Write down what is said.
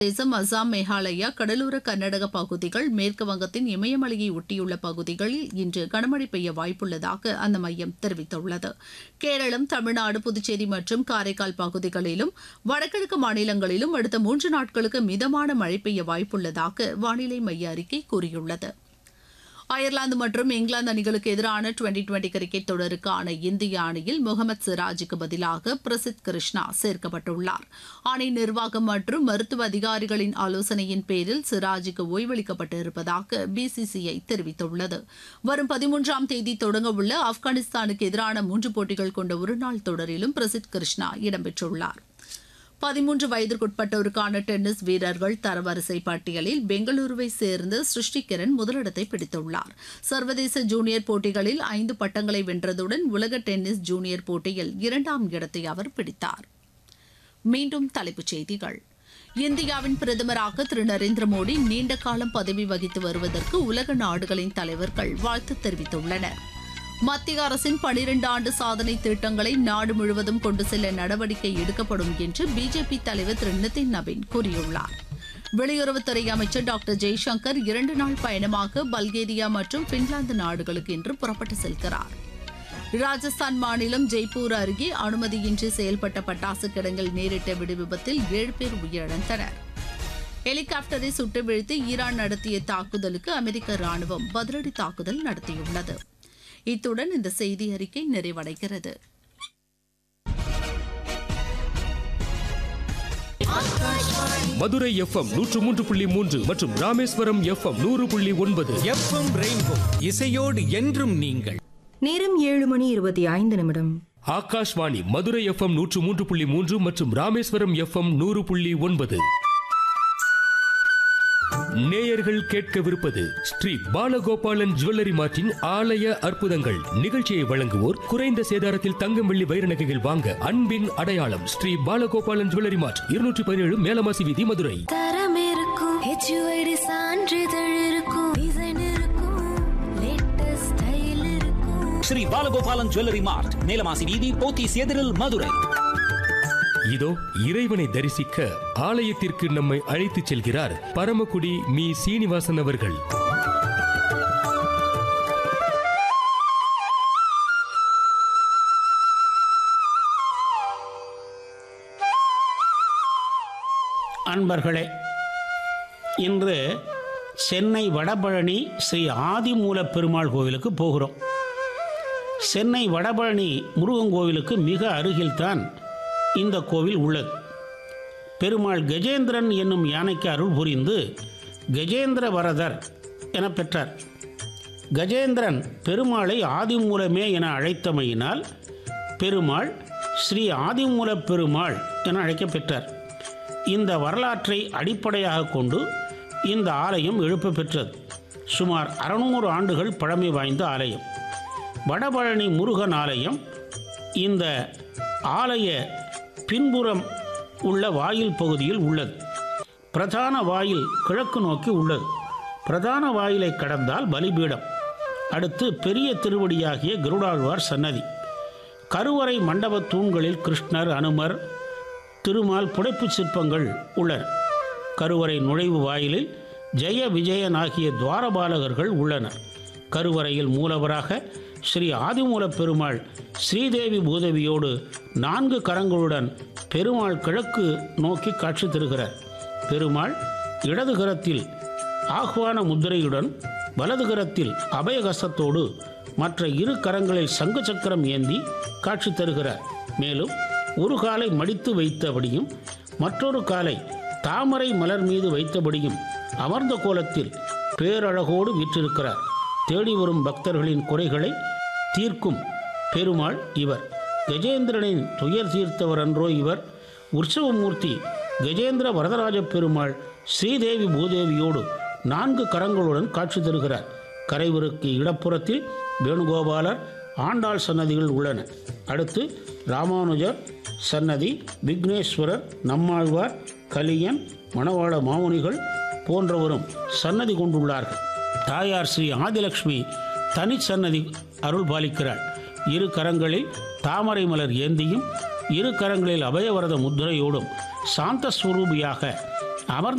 தேசம் அசாம் மேகாலயா கடலோர கர்நாடக பகுதிகள் மேற்கு வங்கத்தின் இமயமலையை ஒட்டியுள்ள பகுதிகளில் இன்று கனமழை பெய்ய வாய்ப்புள்ளதாக அந்த மையம் தெரிவித்துள்ளது கேரளம் தமிழ்நாடு புதுச்சேரி மற்றும் காரைக்கால் பகுதிகளிலும் வடகிழக்கு மாநிலங்களிலும் அடுத்த மூன்று நாட்களுக்கு மிதமான மழை பெய்ய வாய்ப்புள்ளதாக வானிலை மைய அறிக்கை கூறியுள்ளது அயர்லாந்து மற்றும் இங்கிலாந்து அணிகளுக்கு எதிரான டுவெண்டி டுவெண்டி கிரிக்கெட் தொடருக்கான இந்திய அணியில் முகமது சிராஜுக்கு பதிலாக பிரசித் கிருஷ்ணா சேர்க்கப்பட்டுள்ளார் அணி நிர்வாகம் மற்றும் மருத்துவ அதிகாரிகளின் ஆலோசனையின் பேரில் சிராஜுக்கு ஓய்வளிக்கப்பட்டு இருப்பதாக பிசிசிஐ தெரிவித்துள்ளது வரும் பதிமூன்றாம் தேதி தொடங்கவுள்ள ஆப்கானிஸ்தானுக்கு எதிரான மூன்று போட்டிகள் கொண்ட ஒருநாள் தொடரிலும் பிரசித் கிருஷ்ணா இடம்பெற்றுள்ளார் பதிமூன்று வயதிற்குட்பட்டோருக்கான டென்னிஸ் வீரர்கள் தரவரிசை பட்டியலில் பெங்களூருவை சேர்ந்த சிருஷ்டி கிரண் முதலிடத்தை பிடித்துள்ளார் சர்வதேச ஜூனியர் போட்டிகளில் ஐந்து பட்டங்களை வென்றதுடன் உலக டென்னிஸ் ஜூனியர் போட்டியில் இரண்டாம் இடத்தை அவர் பிடித்தார் மீண்டும் தலைப்புச் செய்திகள் இந்தியாவின் பிரதமராக திரு நரேந்திர மோடி நீண்ட காலம் பதவி வகித்து வருவதற்கு உலக நாடுகளின் தலைவர்கள் வாழ்த்து தெரிவித்துள்ளனர் மத்திய அரசின் பனிரெண்டு ஆண்டு சாதனை திட்டங்களை நாடு முழுவதும் கொண்டு செல்ல நடவடிக்கை எடுக்கப்படும் என்று பிஜேபி தலைவர் திரு நிதின் நவீன் கூறியுள்ளார் வெளியுறவுத்துறை அமைச்சர் டாக்டர் ஜெய்சங்கர் இரண்டு நாள் பயணமாக பல்கேரியா மற்றும் பின்லாந்து நாடுகளுக்கு இன்று புறப்பட்டு செல்கிறார் ராஜஸ்தான் மாநிலம் ஜெய்ப்பூர் அருகே அனுமதியின்றி செயல்பட்ட பட்டாசு கிடங்கில் நேரிட்ட வெடிவிபத்தில் ஏழு பேர் உயிரிழந்தனர் ஹெலிகாப்டரை சுட்டு வீழ்த்தி ஈரான் நடத்திய தாக்குதலுக்கு அமெரிக்க ராணுவம் பதிலடி தாக்குதல் நடத்தியுள்ளது இத்துடன் இந்த செய்தி அறிக்கை நிறைவடைகிறது மதுரை எஃப்எம் நூற்று மூன்று புள்ளி மூன்று மற்றும் ராமேஸ்வரம் எஃப்எம் நூறு புள்ளி ஒன்பது எஃப்எம் ரெயின்போ இசையோடு என்றும் நீங்கள் நேரம் ஏழு மணி இருபத்தி ஐந்து நிமிடம் ஆகாஷ்வாணி மதுரை எஃப்எம் நூற்று மூன்று புள்ளி மூன்று மற்றும் ராமேஸ்வரம் எஃப்எம் நூறு புள்ளி ஒன்பது நேயர்கள் கேட்கவிருப்பது ஸ்ரீ பாலகோபாலன் ஜுவல்லரி மார்ட்டின் ஆலய அற்புதங்கள் நிகழ்ச்சியை வழங்குவோர் குறைந்த சேதாரத்தில் தங்கம் வெள்ளி வைர நகைகள் வாங்க அன்பின் அடையாளம் ஸ்ரீ பாலகோபாலன் ஜுவல்லரி மார்ட் இருநூற்றி பதினேழு மேலமாசி வீதி மதுரை தரம் இருக்கும் ஹெச்யூஐடி சான்றிதழ் இருக்கும் டிசைன் இருக்கும் லேட்டஸ்ட் ஸ்டைல் இருக்கும் ஸ்ரீ பாலகோபாலன் ஜுவல்லரி மார்ட் நீலமாசி வீதி போத்தீஸ் எதிரில் மதுரை இதோ இறைவனை தரிசிக்க ஆலயத்திற்கு நம்மை அழைத்துச் செல்கிறார் பரமக்குடி மீ சீனிவாசன் அவர்கள் அன்பர்களே இன்று சென்னை வடபழனி ஸ்ரீ ஆதிமூல பெருமாள் கோவிலுக்கு போகிறோம் சென்னை வடபழனி முருகன் கோவிலுக்கு மிக அருகில்தான் இந்த கோவில் உள்ளது பெருமாள் கஜேந்திரன் என்னும் யானைக்கு அருள் புரிந்து கஜேந்திர வரதர் என பெற்றார் கஜேந்திரன் பெருமாளை ஆதிமூலமே என அழைத்தமையினால் பெருமாள் ஸ்ரீ ஆதிமூல பெருமாள் என அழைக்கப் பெற்றார் இந்த வரலாற்றை அடிப்படையாக கொண்டு இந்த ஆலயம் எழுப்ப பெற்றது சுமார் அறுநூறு ஆண்டுகள் பழமை வாய்ந்த ஆலயம் வடபழனி முருகன் ஆலயம் இந்த ஆலய பின்புறம் உள்ள வாயில் பகுதியில் உள்ளது பிரதான வாயில் கிழக்கு நோக்கி உள்ளது பிரதான வாயிலை கடந்தால் பலிபீடம் அடுத்து பெரிய திருவடியாகிய கருடாழ்வார் சன்னதி கருவறை மண்டப தூண்களில் கிருஷ்ணர் அனுமர் திருமால் புடைப்புச் சிற்பங்கள் உள்ளன கருவறை நுழைவு வாயிலில் ஜெய விஜயன் ஆகிய துவாரபாலகர்கள் உள்ளனர் கருவறையில் மூலவராக ஸ்ரீ ஆதிமூலப் பெருமாள் ஸ்ரீதேவி பூதேவியோடு நான்கு கரங்களுடன் பெருமாள் கிழக்கு நோக்கி காட்சி தருகிறார் பெருமாள் இடது கரத்தில் ஆஹ்வான முத்திரையுடன் வலது கரத்தில் அபயகஸ்தத்தோடு மற்ற இரு கரங்களில் சங்கு சக்கரம் ஏந்தி காட்சி தருகிறார் மேலும் ஒரு காலை மடித்து வைத்தபடியும் மற்றொரு காலை தாமரை மலர் மீது வைத்தபடியும் அமர்ந்த கோலத்தில் பேரழகோடு வீற்றிருக்கிறார் தேடி வரும் பக்தர்களின் குறைகளை தீர்க்கும் பெருமாள் இவர் கஜேந்திரனின் துயர் தீர்த்தவர் அன்றோ இவர் உற்சவமூர்த்தி கஜேந்திர வரதராஜ பெருமாள் ஸ்ரீதேவி பூதேவியோடு நான்கு கரங்களுடன் காட்சி தருகிறார் கரைவருக்கு இடப்புறத்தில் வேணுகோபாலர் ஆண்டாள் சன்னதிகள் உள்ளன அடுத்து ராமானுஜர் சன்னதி விக்னேஸ்வரர் நம்மாழ்வார் கலியன் மணவாள மாமுனிகள் போன்றவரும் சன்னதி கொண்டுள்ளார்கள் தாயார் ஸ்ரீ ஆதிலட்சுமி தனி சன்னதி அருள் பாலிக்கிறாள் இரு கரங்களில் தாமரை மலர் ஏந்தியும் இரு கரங்களில் அபயவரத முத்திரையோடும் சாந்த ஸ்வரூபியாக அவர்